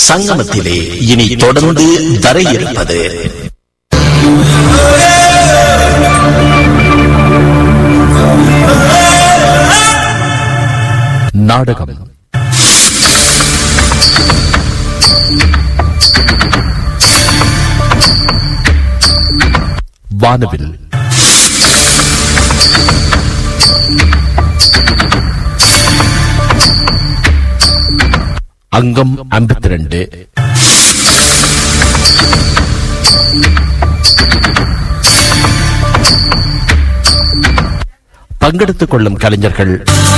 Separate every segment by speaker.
Speaker 1: சங்கமத்திலே இனி தொடர்ந்து தர இருப்பது நாடகம் வானவில் அங்கம் ஐம்பத்தி ரெண்டு பங்கெடுத்துக் கொள்ளும் கலைஞர்கள்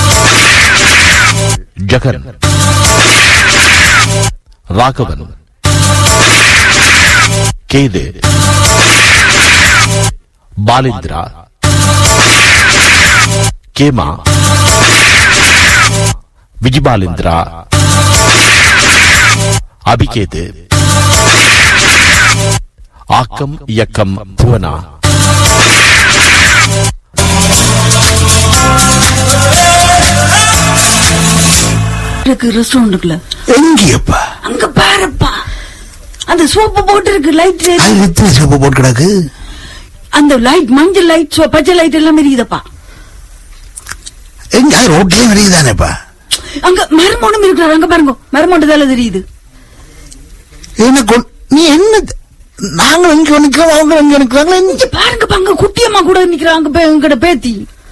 Speaker 1: ஜெகன் ராகவன் கேது பாலேந்திரா கேமா விஜிபாலேந்திரா அபிகேது ஆக்கம் இயக்கம் புவனா
Speaker 2: இருக்கு ரெஸ்டாரண்ட்டுக்குள்ள
Speaker 3: எங்கேயப்பா
Speaker 2: அங்க பாருப்பா அந்த சோப்பு போட்டு இருக்கு லைட்
Speaker 3: அது எத்தனை சிறப்பு போட்டு கிடக்கு
Speaker 2: அந்த லைட் மஞ்சள் லைட் பச்சை லைட் எல்லாம் எரியுதப்பா
Speaker 3: எங்க அது ரோட்லயும் வெளியுதானேப்பா
Speaker 2: அங்க மரமோனும் இருக்கிறார் அங்க பாருங்க மரமோண்டு தால தெரியுது
Speaker 3: என்ன கொ- நீ என்ன நாங்களும் இங்க நிக்கிறோம் அவங்க இங்க நிக்கிறாங்களா என்ன
Speaker 2: இங்க பாருங்கப்பா அங்க குட்டியம்மா கூட நிக்கிறாங்க பே- எங்கட பேத்தி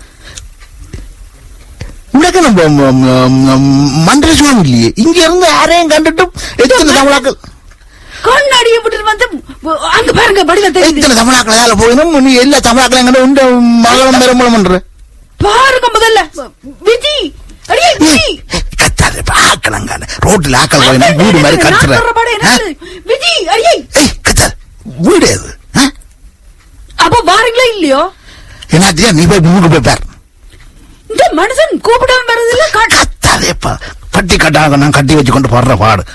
Speaker 3: உனக்கு நம்ம ம- ம- ம- மந்திர சுவாமி இல்லையே இங்க இருந்து யாரையும் கண்டுட்டும் எத்தனை தமிழாக்கள்
Speaker 2: கண்ணாடியை விட்டுட்டு வந்து அங்க பாருங்க படியில தெரியுது
Speaker 3: எத்தனை தமிழாக்கள் வேலை போயிடும் நீ எல்லா தமிழாக்களும் எங்க உண்ட மகளம் பெருமளம் பண்ற
Speaker 2: பாருங்க முதல்ல விஜி அடியே விஜி
Speaker 3: கத்தாது ஆக்கலங்க ரோட்ல ஆக்கள் போயிடும் வீடு மாதிரி
Speaker 2: நான்
Speaker 3: கத்துற
Speaker 2: சொல்ற பாடம் என்னது? விஜி அடியே
Speaker 3: ஏய் கத்தாது வீடு அது ஆ?
Speaker 2: அப்ப வாரீங்களா இல்லையோ
Speaker 3: என்னத்தியா நீ போய் வீடு போய் பார்
Speaker 2: இந்த மனுஷன் கூப்பிடாம வர்றதில்ல காட்டு
Speaker 3: கத்தாதேப்பா பட்டி கட்டாக நான் கட்டி வச்சு கொண்டு படுற பாடு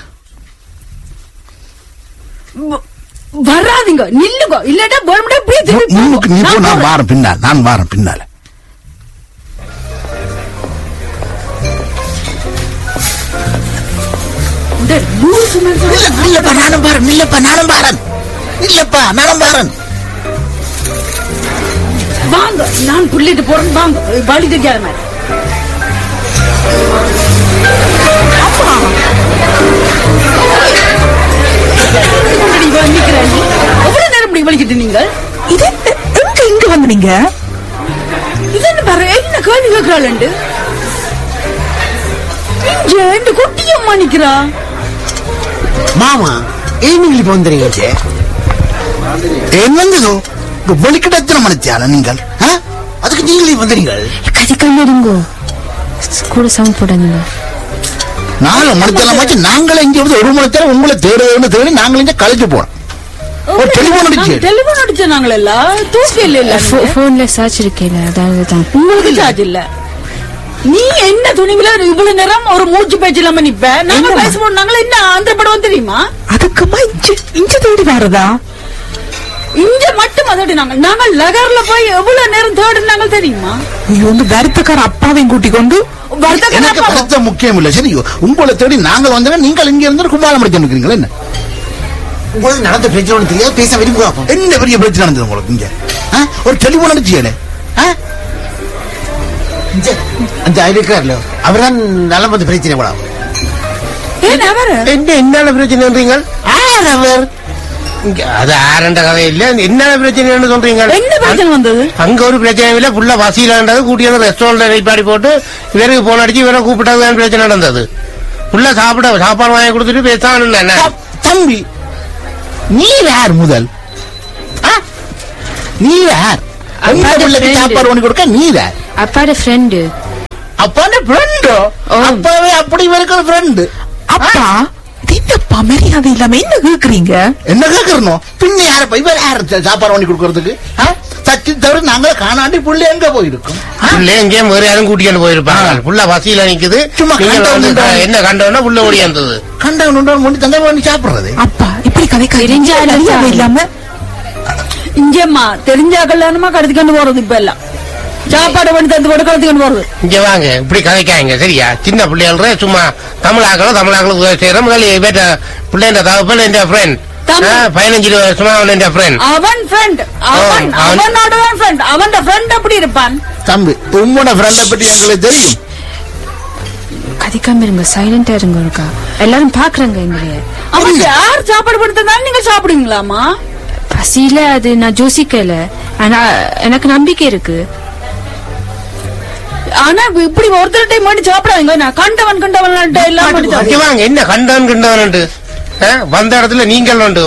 Speaker 2: வ- வராதீங்க நில்லுங்க இல்லாட்டா வேணும்னா இப்படியே திருப்பி
Speaker 3: முன்னுக்கு நீ போ
Speaker 2: நான்
Speaker 3: நான்
Speaker 2: போறேன்.
Speaker 3: வாரம் பின்னால் நான் வாரம் பின்னால
Speaker 2: இந்த லூசு மனுஷன்
Speaker 3: இல்ல இல்லப்பா நானும் பாரன் இல்லப்பா நானும் பாரன் இல்லப்பா நானும் பாரன்
Speaker 2: வாங்க நான் புள்ளிட்டு போறேன் வாங்க வழி தெரியாத மாதிரி அப்பா. முன்னாடி இவ நிக்கிறா நீ. எவ்வளவு நேரம் இப்படி வலிக்கிட்டு நீங்கள்
Speaker 4: இது எங்க இங்க வந்தீங்க
Speaker 2: இது என்ன பாரு என்ன கேள்வி கேட்கிறாள் இங்க இந்த குட்டியம்மா நிக்கிறா
Speaker 5: மாமா ஏன் நீங்கள் இப்ப வந்துறீங்க
Speaker 3: என்னங்கதோ வெளிக்கிட்ட எத்தனை மணித்தியால நீங்கள் ஆ? அதுக்கு நீங்களே வந்துறீங்கள்
Speaker 6: கதை கண்ணடிங்கோ கூட சவுண்ட் போடாதீங்க
Speaker 3: நாலு மணித்தெல்லாம் வச்சு நாங்களே இங்க வந்து ஒரு மணித்தேரம் உங்களை தேடுன்னு தேடி நாங்களே இங்க கழிச்சு போனோம் ஒரு டெலிபோன் அடிச்சு
Speaker 2: டெலிபோன் அடிச்ச நாங்கள தூக்கி இல்ல இல்ல
Speaker 6: போன்ல சர்ச் இருக்கேன் அதாவது தான்
Speaker 2: உங்களுக்கு சார்ஜ் இல்ல நீ என்ன துணிவில இவ்வளவு நேரம் ஒரு மூச்சு பேச்சு இல்லாம நிப்ப நாங்க
Speaker 4: என்னம்மா?
Speaker 2: பேசுவோம் நாங்கள என்ன ஆந்திர படம் தெரியுமா
Speaker 4: அதுக்குமா இஞ்ச இஞ்ச தேடி வரதா
Speaker 2: இங்க மட்டும் அதோட நாங்க நாங்க லகர்ல போய் எவ்வளவு நேரம் தேடினாங்க தெரியுமா
Speaker 4: நீ வந்து வருத்தக்கார அப்பாவையும் கூட்டிக் கொண்டு
Speaker 2: வருத்தக்கார
Speaker 3: எனக்கு
Speaker 2: அப்பா-
Speaker 3: பணத்தை முக்கியம் இல்ல சரி உங்களை தேடி நாங்கள் வந்தோம் நீங்கள் இங்க இருந்து கும்பாலம் அடிச்சு நிக்கிறீங்களா என்ன
Speaker 5: உங்களுக்கு நடந்த பிரச்சனை ஒண்ணு தெரியாது பேச விரும்புவாங்க
Speaker 3: என்ன பெரிய பிரச்சனை நடந்தது உங்களுக்கு இங்க ஆ? ஒரு டெலிபோன் அடிச்சியலே
Speaker 5: அந்த இருக்கார்ல அவர்தான் நலம் வந்து பிரச்சனை கூட
Speaker 2: ஏன் அவரு
Speaker 5: என்ன என்ன பிரச்சனைன்றீங்க ஆர் அவர் இங்க அது ஆரண்ட கதை இல்ல என்ன பிரச்சனைன்னு சொல்றீங்க
Speaker 2: என்ன பிரச்சனை வந்தது
Speaker 5: அங்க ஒரு பிரச்சனை இல்ல ஃபுல்லா வசீலான்றது கூட்டி வந்து ரெஸ்டாரண்ட் நிப்பாடி போட்டு இவருக்கு போன் அடிச்சு இவரை கூப்பிட்டது பிரச்சனை நடந்தது ஃபுல்லா சாப்பிட சாப்பாடு வாங்கி கொடுத்துட்டு பேசாம என்ன
Speaker 3: தம்பி நீ யார் முதல் ஆ? நீ யார் அந்த
Speaker 6: அப்பாட
Speaker 3: பிள்ளைக்கு
Speaker 6: friend.
Speaker 3: சாப்பாடு பண்ணி கொடுக்க நீ யார்
Speaker 6: அப்பாட ஃப்ரெண்டு
Speaker 3: அப்பாண்ட ஃப்ரெண்டோ
Speaker 6: ஓ.
Speaker 3: அப்பாவே அப்படி இருக்கிற ஃப்ரெண்டு
Speaker 4: அப்பா இது என்னப்பா மரியாதை இல்லாம என்ன கேக்குறீங்க
Speaker 3: என்ன கேக்குறணும் பின்ன யார போய் இவர் யார் சா- சாப்பாடு பண்ணி கொடுக்கறதுக்கு ஆ? சச்சி தவிர நாங்கள காணாண்டி புள்ளி எங்க போயிருக்கோம் ஆ?
Speaker 5: புள்ள எங்கேயும் வேற யாரும் கூட்டிட்டு போயிருப்பாங்க புள்ள வசீல நிக்குது
Speaker 3: சும்மா
Speaker 5: நீங்க
Speaker 3: கண்டவன்
Speaker 5: வந்து
Speaker 3: கண்டவன்.
Speaker 5: என்ன கண்டவனா புள்ள ஓடியாந்தது
Speaker 3: கண்டவன் முடி தங்க பண்ணி சாப்பிடுறது
Speaker 4: அப்பா இப்படி கதை
Speaker 6: தெரிஞ்சா
Speaker 4: மரியாதை இல்லாம
Speaker 2: இங்கம்மா தெரிஞ்சா கல்யாணமா கடத்திக்கொண்டு போறது இப்ப எல்லாம் சாப்பாடு பண்ணி தந்து போட்டு கலத்துக்கிட்டு போறது
Speaker 5: இங்க வாங்க இப்படி கதைக்காங்க சரியா சின்ன பிள்ளைகள சும்மா தமிழாக்களும் தமிழாக்களும் உதவி செய்யறோம் முதல்ல இவற்ற பிள்ளைன்ற தகப்பன் என் ஃப்ரெண்ட்
Speaker 2: தம்பி.
Speaker 5: பதினஞ்சு வருஷமா அவன் என் ஃப்ரெண்ட்
Speaker 2: அவன் ஃப்ரெண்ட் அவன்
Speaker 5: ஆ, அவன்-
Speaker 2: அவனோட தான் ஃப்ரெண்ட் அவன் ஃப்ரெண்ட் எப்படி இருப்பான்
Speaker 3: தம்பி உம்மோட ஃப்ரெண்டை பற்றி எங்களுக்கு தெரியும்
Speaker 6: கதிக்காம இருங்க சைலண்டா இருங்க ஒருக்கா எல்லாரும் பாக்குறாங்க எங்களைய
Speaker 2: அவன் யார் சாப்பாடு பண்ணி தந்தாலும் நீங்க சாப்பிடுவீங்களாமா
Speaker 6: பசியில அது நான் ஜோசிக்கல ஆனா எனக்கு நம்பிக்கை இருக்கு
Speaker 2: ஆனா இப்படி ஒருத்தர் டைம் பண்ணி சாப்பிடாதீங்க நான் கண்டவன் கண்டவன் எல்லாம் பண்ணி
Speaker 5: இங்க
Speaker 2: சாப்பிடுவேன்.
Speaker 5: வாங்க என்ன கண்டவன் கிண்டவன் வந்த இடத்துல நீங்கள் உண்டு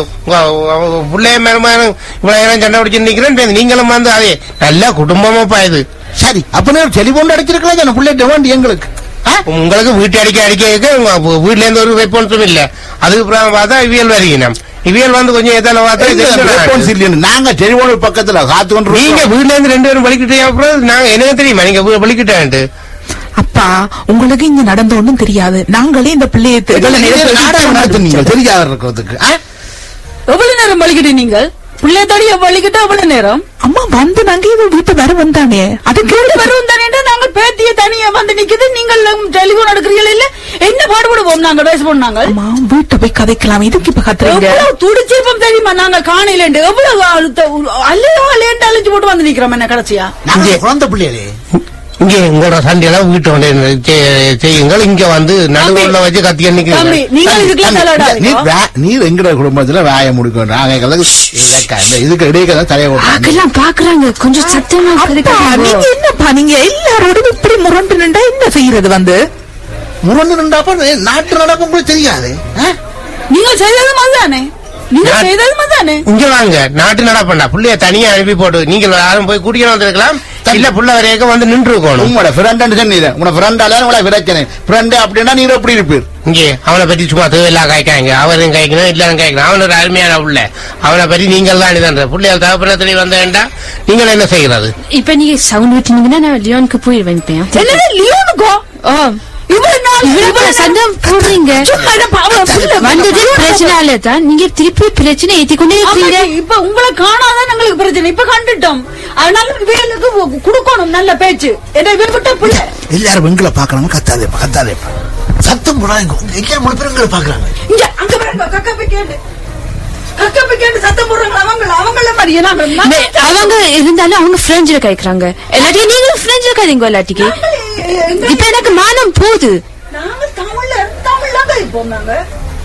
Speaker 5: பிள்ளைய மேலும் இவ்வளவு நேரம் சண்டை பிடிச்சு நிக்கிறேன் நீங்களும் வந்து அதே நல்ல குடும்பமாப்பா இது
Speaker 3: சரி அப்ப நான் டெலிபோன் அடிச்சிருக்கலாம் தானே பிள்ளைகிட்ட வேண்டி எங்களுக்கு ஆ?
Speaker 5: உங்களுக்கு வீட்டு அடிக்க அடிக்க அடிக்க உங்க வீட்ல இருந்து ஒரு ரெஸ்பான்ஸும் இல்ல அதுக்கு அப்புறம் பார்த்தா இவியல் வருகிறோம் இவியல் வந்து கொஞ்சம் எதால பார்த்தா இது
Speaker 3: எங்க
Speaker 5: என்ன
Speaker 3: response
Speaker 5: நடக்குது?
Speaker 3: இல்லைன்னு நாங்க டெலிபோன் பக்கத்துல காத்து கொண்டு
Speaker 5: நீங்க
Speaker 3: இருக்கோம்.
Speaker 5: வீட்ல இருந்து ரெண்டு பேரும் வலிக்கிட்டே அப்புறம் நாங்க எனக்கு தெரியுமா நீங்க வலிக்கிட்டேன்ட்டு
Speaker 4: அப்பா உங்களுக்கு இங்க நடந்த ஒண்ணும் தெரியாது நாங்களே இந்த பிள்ளையை தெ-
Speaker 3: இதுல
Speaker 4: இவ்வளவு நேரம்
Speaker 3: நாடகம்
Speaker 4: நாடகம்
Speaker 3: நடத்துனீங்க
Speaker 4: நடத்துனீங்க.
Speaker 3: தெரியாத இருக்கிறதுக்கு ஆ?
Speaker 2: எவ்வளவு நேரம் வலிக்கிட்டு நீங்கள் பிள்ளை தடிய வலிக்கிட்டு எவ்வளவு நேரம்
Speaker 4: அம்மா வந்து நாங்க இது வீட்டு வர வந்தானே அது
Speaker 2: கேட்டு
Speaker 4: கேட்டு
Speaker 2: வருவோம் தானே நாங்கள் பேத்திய தனியா வந்து நிக்குது நீங்கள் டெலிபோன் எடுக்கிறீங்களா இல்ல என்ன பாடுபடுவோம் நாங்க பேச நாங்க
Speaker 4: அம்மா வீட்டை போய் கதைக்கலாம் இதுக்கு இப்ப கத்துறீங்க
Speaker 2: எவ்வளவு துடிச்சிருப்போம் தெரியுமா நாங்க காணையில எவ்வளவு அழுத்த அல்லையோ அல்லையன்ட்டு அழிஞ்சு போட்டு வந்து நிக்கிறோம் என்ன கடைசியா
Speaker 3: நாங்க குழந்தை பிள்ளைகளே
Speaker 5: இங்க உங்களோட சண்டையெல்லாம் வீட்டு வந்து செய்- செய்யுங்கள் இங்க வந்து நடுவுல வச்சு கத்தி
Speaker 2: தம்பி
Speaker 5: நிக்கிறீங்க
Speaker 2: நீங்க இதுக்கெல்லாம்
Speaker 3: நீ
Speaker 2: தலையிடாதீங்க
Speaker 3: வே- நீர் எங்கட குடும்பத்துல வேய முடிக்கும் நாங்க எங்களுக்கு இதக்க- இந்த இதுக்கு இடையே தான் தலைய ஓட்டுறாங்க
Speaker 6: ஆக்கெல்லாம் பாக்குறாங்க கொஞ்சம் சத்தமா
Speaker 4: அப்பா
Speaker 6: கதைக்காதீங்க.
Speaker 4: நீங்க என்னப்பா நீங்க எல்லாரோடும் இப்படி முரண்டு நின்றா என்ன செய்யறது வந்து
Speaker 3: முரண்டு நின்றாப்ப நாட்டு நடக்கும் கூட தெரியாது ஆ?
Speaker 2: நீங்க செய்ததும் அதுதானே நீங்க
Speaker 5: நான்-
Speaker 2: செய்ததும் அதுதானே
Speaker 5: இங்க வாங்க நாட்டு நடப்பண்டா புள்ளைய தனியா அனுப்பி போட்டு நீங்க யாரும் போய் கூட்டிட்டு வந்திருக்கலாம் இல்ல புள்ள வரைக்கும் வந்து நின்று இருக்கணும்
Speaker 3: உங்களோட ஃப்ரெண்ட் சொன்னீங்க உங்களோட ஃப்ரெண்டால உங்களை பிரச்சனை ஃப்ரெண்ட் அப்படின்னா நீங்க எப்படி இருப்பீர்
Speaker 5: இங்கே அவனை பத்தி சும்மா தேவையில்லா காய்க்காங்க அவரும் காய்க்கணும் இல்லாம காய்க்கணும் அவன் ஒரு அருமையான புள்ள அவனை பத்தி நீங்கள் தான் இதுன்ற புள்ளையால் தகப்பனத்துல வந்த வேண்டாம் நீங்கள் என்ன செய்கிறது
Speaker 6: இப்ப நீங்க சவுண்ட் விட்டீங்கன்னா நான் லியோனுக்கு போயிடுவேன் இப்ப
Speaker 2: என்னது லியோனுக்கோ
Speaker 6: ஓ
Speaker 2: இவ்வளவு நாள்
Speaker 6: இவ்வளவு
Speaker 2: இவ்வளவு
Speaker 6: சத்தம் போடுறீங்க
Speaker 2: சும்மா இதை பாவம் புள்ள.
Speaker 6: வந்தது பிரச்சனை தான் நீங்க திருப்பி பிரச்சனை ஏத்தி கொண்டே இருக்கீங்க
Speaker 2: ஆமாடி, இப்ப உங்களை காணாதான் எங்களுக்கு பிரச்சனை இப்ப கண்டுட்டோம் அதனால வேலுக்கு கொடுக்கணும் நல்ல பேச்சு என்ன விட்ட பிள்ளை
Speaker 3: எல்லாரும் வெங்கல பாக்கணும் கத்தாதேப்பா கத்தாதேப்பா சத்தம் போடாங்க எல்லாரும் மூணு பேரும் எங்களை பாக்குறாங்க
Speaker 2: இங்க அங்க பாருங்க கக்கா போய் கேட்டு கக்கா போய் கேட்டு சத்தம் போடுறாங்க அவங்க அவங்கள மாதிரியே நாங்க
Speaker 6: இல்ல,
Speaker 2: நாங்க-
Speaker 6: அவங்க இருந்தாலும் அவங்க பிரெஞ்சில கேக்குறாங்க எல்லாத்தையும் நீங்களும் பிரெஞ்சில கதைங்க எல்லாட்டிக்கு
Speaker 2: எங்க-
Speaker 6: இப்ப எனக்கு மானம் போகுது
Speaker 2: நாங்க தமிழ்ல தமிழ்ல கதைப்போம் நாங்க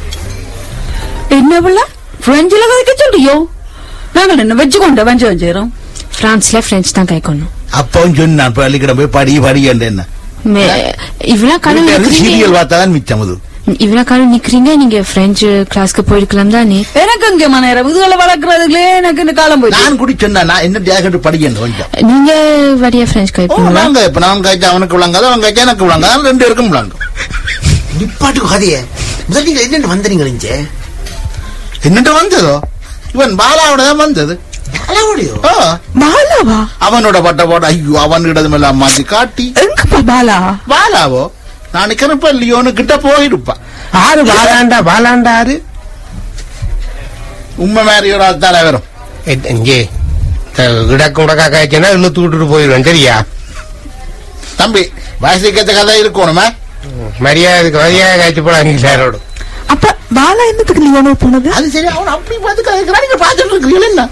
Speaker 2: என்ன பிள்ளை பிரெஞ்சில கதைக்க சொல்றியோ நாங்கள் என்ன வச்சு கொண்டு வஞ்சம் வஞ்சிரோம்
Speaker 6: பிரான்ஸ்ல பிரெஞ்சு தான் கேட்கணும்
Speaker 3: அப்பவும் சொன்னான் பள்ளிக்கிடம் போய் படி படி என்ன
Speaker 6: இவ்வளவு காலம்
Speaker 3: சீரியல்
Speaker 6: நிக்கிறீங்க
Speaker 3: பார்த்தாதான் மிச்சம் அது
Speaker 6: இவ்வளவு காலம் நிக்கிறீங்க நீங்க பிரெஞ்சு கிளாஸ்க்கு போயிருக்கலாம் தானே
Speaker 2: எனக்கு இங்க மனையரம் இதுகளை வளர்க்கறதுலயே எனக்கு இந்த காலம் போயிடுச்சு
Speaker 3: நான் குடி சொன்னேன் நான் என்ன ஜாக்கெட் படிக்கணும் கொஞ்சம்
Speaker 6: நீங்க வரியா பிரெஞ்சு
Speaker 3: ஓ
Speaker 6: கேட்பீங்களா
Speaker 3: நாங்க இப்ப நான் கழிச்சா அவனுக்கு விளங்காத அவன் கழிச்சா எனக்கு விளங்காத ரெண்டு பேருக்கும் விளங்கும்
Speaker 7: நிப்பாட்டு கதைய முதல் நீங்க என்னென்னு வந்தீங்க இங்க
Speaker 3: என்னட்டு வந்ததோ இவன் பாலாவோட தான் வந்தது
Speaker 7: அளவுடையோ
Speaker 3: ஆ,
Speaker 4: பாலாவா
Speaker 3: அவனோட பட்ட போட ஐயோ அவன் இடமெல்லாம் மாத்தி காட்டி
Speaker 4: எங்கப்பா பாலா
Speaker 3: பாலாவோ நான் நிக்கிறப்ப லியோனு கிட்ட போயிருப்பான்
Speaker 5: ஆறு வாலாண்டா வாலாண்டா ஆறு
Speaker 3: உண்மை மாதிரி ஒரு ஆள் தானே வரும்
Speaker 5: எட்- இங்கே கிடக்கு உடக்கா காய்ச்சினா இழுத்து விட்டுட்டு போயிடுவேன் சரியா
Speaker 3: தம்பி வயசுக்கேத்த கதை இருக்கணுமே
Speaker 5: மரியாதைக்கு மரியாதை காய்ச்சி போடாங்க சாரோடு
Speaker 4: அப்ப பாலா என்னத்துக்கு லியோனோ போனது
Speaker 3: அது சரி அவன் அப்படி பார்த்து கதைக்கிறான் நீங்க பார்த்துட்டு இருக்கிறீங்களா என்ன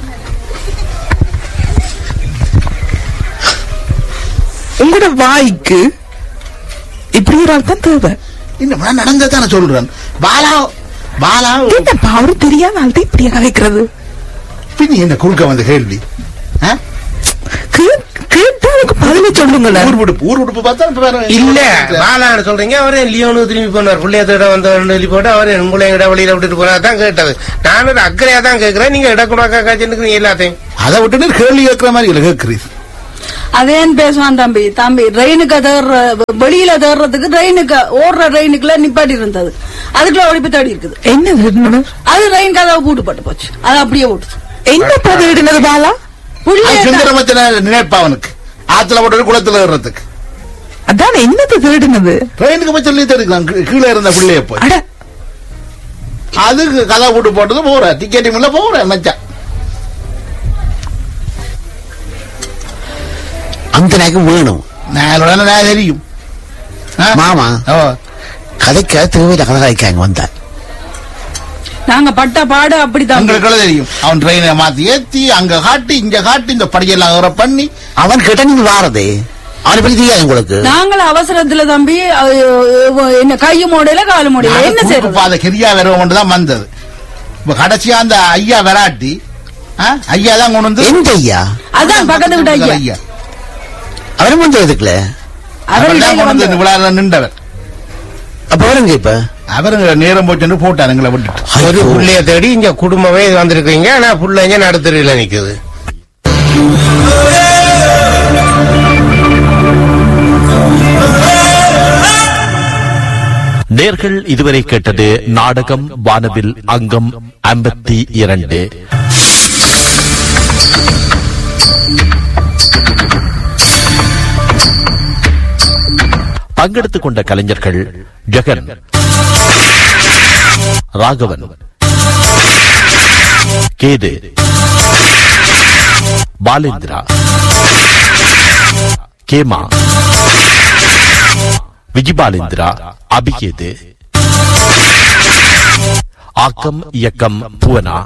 Speaker 4: உங்களோட வாய்க்கு இப்படி ஒரு ஆள் தான் தேவை
Speaker 3: இன்னும் நான் நடந்ததானே சொல்றேன் பாலா பாலா
Speaker 4: என்னப்பா அவரு தெரியாத ஆள் தான் இப்படியா கதைக்கிறது
Speaker 3: பின் என்ன குறுக்க வந்த கேள்வி ஆ?
Speaker 4: கே- கேட்டா அதுக்கு பதில சொல்லுங்களேன்
Speaker 3: ஊர் உடுப்பு ஊர் உடுப்பு பார்த்தா இப்ப வேற
Speaker 5: இல்ல பாலான்னு சொல்றீங்க அவரே லியோனு திரும்பி போனார் புள்ளையத்தோட வந்த சொல்லி போட்டு அவரே உங்களை இட வழியில விட்டுட்டு போனா தான் கேட்டது நான் ஒரு அக்கறையா தான் கேட்கிறேன் நீங்க இடக்குடாக்கா காய்ச்சின்னு எல்லாத்தையும்
Speaker 3: அதை விட்டு கேள்வி கேட்கிற மாதிரி இல்லை கேட்கிறீர்
Speaker 2: அதேன்னு பேசுவான் தம்பி தம்பி ட்ரெயினுக்கு தேடுற வெளியில தேடுறதுக்கு ட்ரெயினுக்கு ஓடுற ட்ரெயினுக்குள்ள நிப்பாட்டி இருந்தது அதுக்குள்ள ஓடி போய் தேடி இருக்குது
Speaker 4: என்ன
Speaker 2: அது ட்ரெயின் கதவை பூட்டு பட்டு போச்சு அது அப்படியே போட்டுச்சு
Speaker 4: என்ன பதிலிடுனது பாலா
Speaker 2: புள்ளைய தான்-
Speaker 3: சுந்தரமத்தின நினைப்பா அவனுக்கு ஆத்துல போட்டு குளத்துல ஏறுறதுக்கு
Speaker 4: அதான் என்னது தேடினது
Speaker 3: ட்ரெயினுக்கு போய் சொல்லி தெரிவிக்கலாம் கீழே இருந்த பிள்ளைய போய்
Speaker 4: அட
Speaker 3: அதுக்கு கதை போட்டு போட்டது போற டிக்கெட் இல்ல போற மச்சான்
Speaker 7: எந்த நாய்க்கும் வேணும்
Speaker 3: நாளோட நான் தெரியும் ஆ?
Speaker 7: மாமா
Speaker 3: ஓ
Speaker 7: கதைக்க தேவையில்ல கதை கதைக்காங்க வந்தா
Speaker 2: நாங்க பட்ட பாடு அப்படித்தான்
Speaker 3: உங்களுக்கு தெரியும் அவன் ட்ரெயினை மாத்தி ஏத்தி அங்க காட்டி இங்க காட்டி இந்த படியெல்லாம் அவரை பண்ணி
Speaker 7: அவன் கிட்ட நீங்க வாரது அவனை பத்தி தெரியாது உங்களுக்கு
Speaker 2: நாங்கள் அவசரத்துல தம்பி அஹ், என்ன கையும் மூடையில காலு மூடையில என்ன
Speaker 3: குறுக்கு
Speaker 2: செய்யறது
Speaker 3: பாதை கிரியா வருவோம் தான் வந்தது இப்ப கடைசியா அந்த ஐயா வெராட்டி ஆ? ஐயா தான் கொண்டு வந்து
Speaker 7: எந்த ஐயா
Speaker 2: அதான் பக்கத்து வீட்டு ஐயா
Speaker 3: ஐயா
Speaker 7: அவரும் வந்து எதுக்குல
Speaker 2: அவர்
Speaker 3: அவர் தான்
Speaker 2: இடையில
Speaker 3: கொண்டு வந்து
Speaker 2: வந்தவர்.
Speaker 3: விழால நின்றவர்
Speaker 7: அப்ப வருங்க இப்ப
Speaker 3: அவருங்க நேரம் போச்சு போட்டார் எங்களை விட்டுட்டு
Speaker 5: ஒரு புள்ளைய தேடி இங்க குடும்பமே இது வந்திருக்கீங்க ஆனா புள்ள இங்க நடுத்தருல நிக்குது
Speaker 1: நேர்கள் இதுவரை கேட்டது நாடகம் வானவில் அங்கம் ஐம்பத்தி இரண்டு பங்கெடுத்துக் கொண்ட கலைஞர்கள் ஜெகன் ராகவன் கேது பாலேந்திரா கேமா விஜிபாலேந்திரா அபிகேது ஆக்கம் இயக்கம் புவனா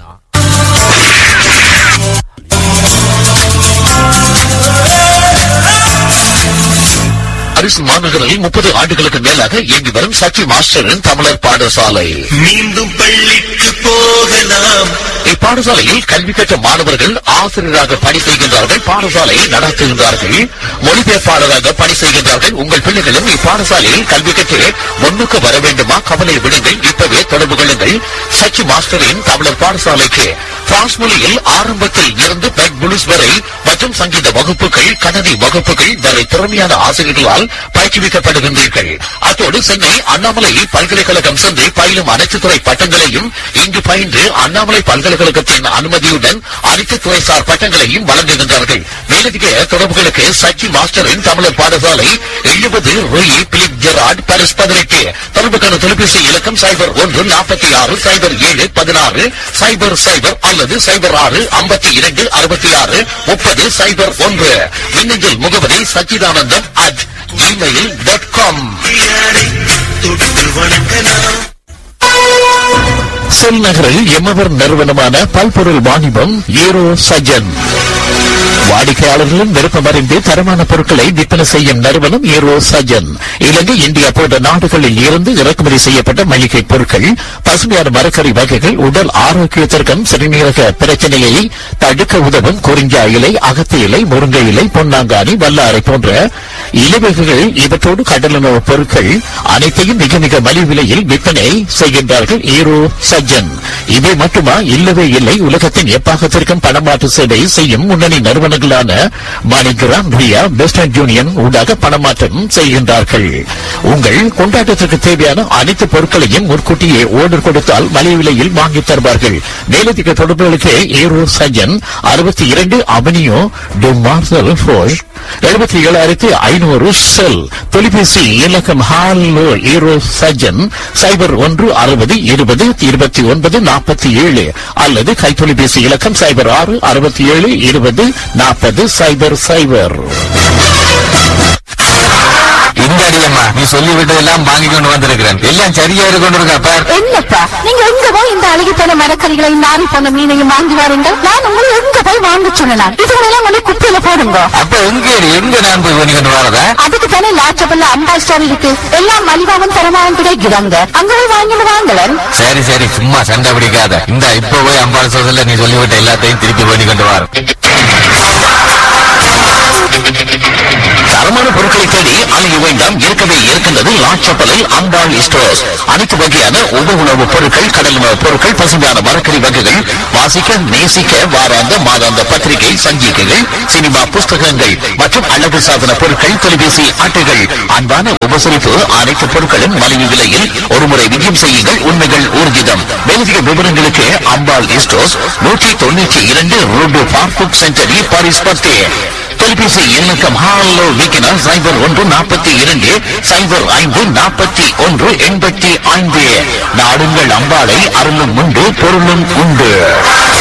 Speaker 8: அரிசி மாநகரில் முப்பது ஆண்டுகளுக்கு மேலாக இயங்கி வரும் சச்சி மாஸ்டரின் தமிழர் பாடசாலை
Speaker 9: மீண்டும் பள்ளிக்கு போகலாம்
Speaker 8: இப்பாடசாலையில் கல்வி கற்ற மாணவர்கள் ஆசிரியராக பணி செய்கின்றார்கள் பாடசாலையை நடத்துகின்றார்கள் மொழிபெயர்ப்பாளராக பணி செய்கின்றார்கள் உங்கள் பிள்ளைகளும் இப்பாடசாலையில் கல்வி கற்று முன்னுக்கு வர வேண்டுமா கவலை விடுங்கள் இப்பவே தொடர்பு கொள்ளுங்கள் சச்சி மாஸ்டரின் தமிழர் பாடசாலைக்கு பிரான்ஸ் மொழியில் ஆரம்பத்தில் இருந்து பெட் புலிஸ் வரை மற்றும் சங்கீத வகுப்புகள் கணனி வகுப்புகள் வரை திறமையான ஆசிரியர்களால் பயிற்றுவிக்கப்படுகின்றீர்கள் அத்தோடு சென்னை அண்ணாமலை பல்கலைக்கழகம் சென்று பயிலும் அனைத்து துறை பட்டங்களையும் இங்கு பயின்று அண்ணாமலை பல்கலைக்கழகத்தின் அனுமதியுடன் அனைத்து துறைசார் பட்டங்களையும் வழங்குகின்றார்கள் மேலதிக தொடர்புகளுக்கு சச்சி மாஸ்டரின் தமிழர் பாடசாலை எழுபது ரூயி பிலிப் ஜெராட் பாரிஸ் பதினெட்டு தொடர்புக்கான தொலைபேசி இலக்கம் சைபர் ஒன்று நாற்பத்தி ஆறு சைபர் ஏழு பதினாறு சைபர் சைபர் அல்லது சைபர் ஆறு ஐம்பத்தி இரண்டு அறுபத்தி ஆறு முப்பது சைபர் ஒன்று மின்னஞ்சல் முகவரி Sachidanandam at Gmail dot com
Speaker 9: யாரை தொட்டு வணங்கலாம்
Speaker 8: செல் நகரில் எம்மவர் நிறுவனமான பல்பொருள் வாணிபம் ஏரோ சஜன் வாடிக்கையாளர்களின் விருப்பம் அறிந்து தரமான பொருட்களை விற்பனை செய்யும் நிறுவனம் ஏரோ சஜன் இலங்கை இந்தியா போன்ற நாடுகளில் இருந்து இறக்குமதி செய்யப்பட்ட மளிகை பொருட்கள் பசுமையான மரக்கறி வகைகள் உடல் ஆரோக்கியத்திற்கும் சிறுநீரக பிரச்சனையை தடுக்க உதவும் குறிஞ்சா இலை அகத்தி இலை முருங்கை இலை பொன்னாங்கானி வல்லாரை போன்ற இலவகைகள் இவற்றோடு கடலுணவு பொருட்கள் அனைத்தையும் மிக மிக மலிவு விலையில் விற்பனை செய்கின்றார்கள் ஈரோ சஜ்ஜன் இவை மட்டுமா இல்லவே இல்லை உலகத்தின் எப்பாகத்திற்கும் பணமாற்று சேவை செய்யும் முன்னணி நிறுவனங்களான மாணிகிராம் ரியா வெஸ்டர்ன் யூனியன் ஊடாக பணமாற்றம் செய்கின்றார்கள் உங்கள் கொண்டாட்டத்திற்கு தேவையான அனைத்து பொருட்களையும் முன்கூட்டியே ஓர்டர் கொடுத்தால் மலிவு விலையில் வாங்கித் தருவார்கள் மேலதிக தொடர்புகளுக்கு ஈரோ சஜ்ஜன் அறுபத்தி இரண்டு அவனியோ டு மார்சல் ஃபோஷ் எழுபத்தி ஏழாயிரத்தி ஐநூறு செல் தொலைபேசி இலக்கம் ஹாலோ ஈரோ சஜன் சைபர் ஒன்று அறுபது இருபது இருபத்தி ஒன்பது நாற்பத்தி ஏழு அல்லது கைத்தொலைபேசி இலக்கம் சைபர் ஆறு அறுபத்தி ஏழு இருபது நாற்பது சைபர் சைபர்
Speaker 10: இந்த அடியம்மா நீ சொல்லி விட்டதெல்லாம் வாங்கி கொண்டு வந்திருக்கிறேன் எல்லாம் சரியா இருக்கு கொண்டு இருக்கா பார்
Speaker 11: என்னப்பா நீங்க எங்க போய் இந்த அழுகி போன மரக்கறிகளையும் நாரி போன மீனையும் வாங்கி வாருங்கள் நான் உங்களை எங்க போய் வாங்க சொன்னேன் இதுகளெல்லாம் கொண்டு குப்பையில போடுங்க
Speaker 10: அப்ப எங்க எங்க நான் போய் பண்ணி கொண்டு வரதா
Speaker 11: அதுக்கு தானே லாச்சபல்ல அம்பா ஸ்டோர் இருக்கு எல்லாம் மலிவாவும் தரமாவும் கிடைக்கிறாங்க அங்க போய் வாங்கிட்டு வாங்கலன்
Speaker 10: சரி சரி சும்மா சண்டை பிடிக்காத இந்த இப்ப போய் அம்பாள் சோதல நீ சொல்லிவிட்ட எல்லாத்தையும் திருப்பி பண்ணி கொண்டு வர
Speaker 8: தரமான பொருட்களை தேடி அலைய வேண்டாம் இருக்கவே இருக்கின்றது லாச்சப்பலில் அம்பாள் ஸ்டோர்ஸ் அனைத்து வகையான உப உணவுப் பொருட்கள் கடல் உணவுப் பொருட்கள் பசுமையான மரக்கறி வகைகள் வாசிக்க நேசிக்க வாராந்த மாதாந்த பத்திரிகை சஞ்சிகைகள் சினிமா புஸ்தகங்கள் மற்றும் அழகு சாதன பொருட்கள் தொலைபேசி அட்டைகள் அன்பான உபசரிப்பு அனைத்து பொருட்களும் மலிவு விலையில் ஒருமுறை விஜயம் செய்யுங்கள் உண்மைகள் ஊர்ஜிதம் மேலதிக விவரங்களுக்கு அம்பாள் ஸ்டோர்ஸ் நூற்றி தொண்ணூற்றி இரண்டு ரோடு பார்புக் சென்டரி பாரிஸ் பத்து தொலைபேசி எண்ணுக்கம் ஹாலோ விக்கினா சைபர் ஒன்று நாற்பத்தி இரண்டு சைபர் ஐந்து நாற்பத்தி ஒன்று எண்பத்தி ஐந்து நாடுங்கள் அம்பாளை அருளும் உண்டு பொருளும் உண்டு